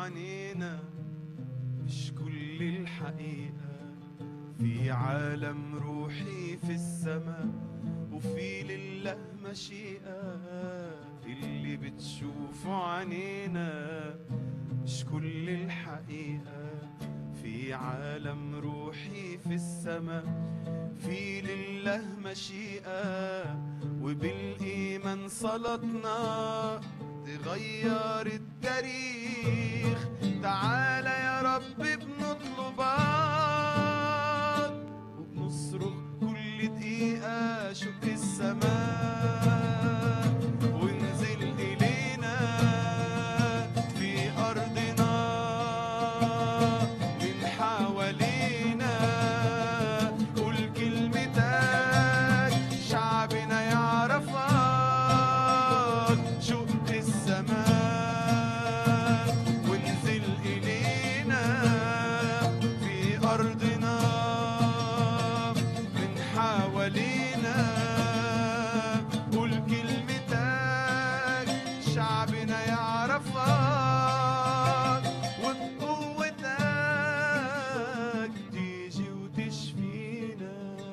عنينا مش كل الحقيقة في عالم روحي في السماء وفي لله مشيئة اللي بتشوفه عنينا مش كل الحقيقة في عالم روحي في السماء في لله مشيئة وبالإيمان صلتنا تغير التاريخ تعالى يا رب بنطلبك وبنصرخ كل دقيقة شق السماء وانزل إلينا في أرضنا من حوالينا قول كلمتك شعبنا يعرفك شق السماء وانزل إلينا في أرضنا من حوالينا قول كلمتك شعبنا يعرفك وبقوتك تيجي وتشفينا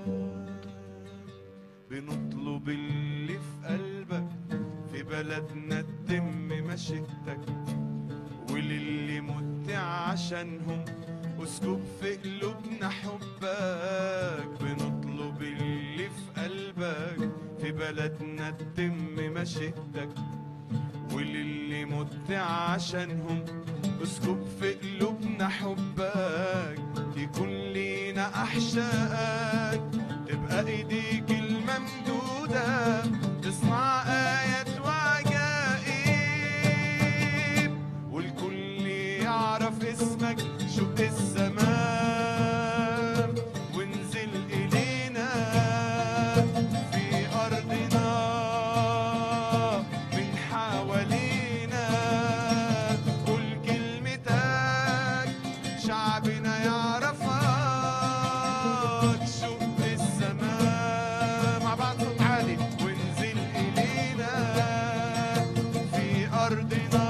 بنطلب اللي في قلبك في بلدنا تتم مشيئتك وللي مت عشانهم اسكب في قلوبنا حبك بنطلب اللي في قلبك في بلدنا تتم مشيئتك وللي مت عشانهم اسكب في قلوبنا حبك يكون لينا احشائك تبقى ايديك الممدودة تصنع آيات وعجائب والكل يعرف اسمك شق السماء وانزل إلينا في أرضنا من حوالينا قول كلمتك شعبنا يعرفك شق السماء مع بعض صوت عالي وانزل إلينا في أرضنا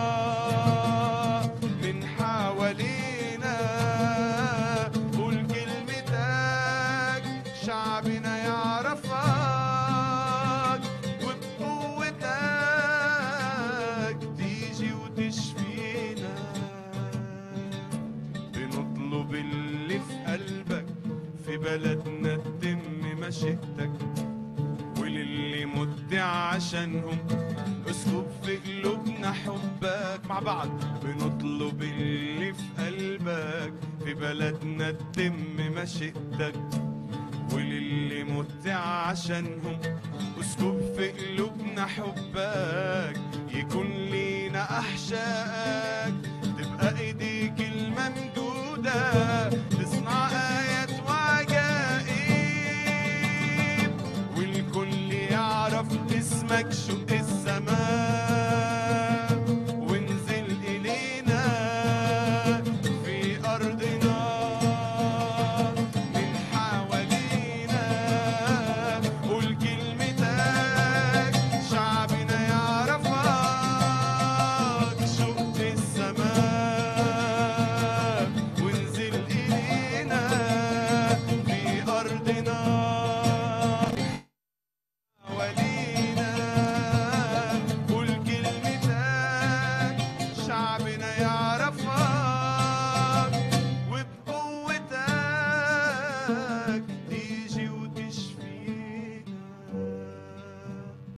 من حوالينا قول كلمتك شعبنا يعرفك وبقوتك تيجي وتشفينا بنطلب اللي في قلبك في بلدنا تتم مشيئتك وللي مت عشانهم اسكب في قلوبنا حبك مع بعض بنطلب اللي في قلبك في بلدنا تتم مشيئتك وللي مت عشانهم اسكب في قلوبنا حبك يكون لينا احشائك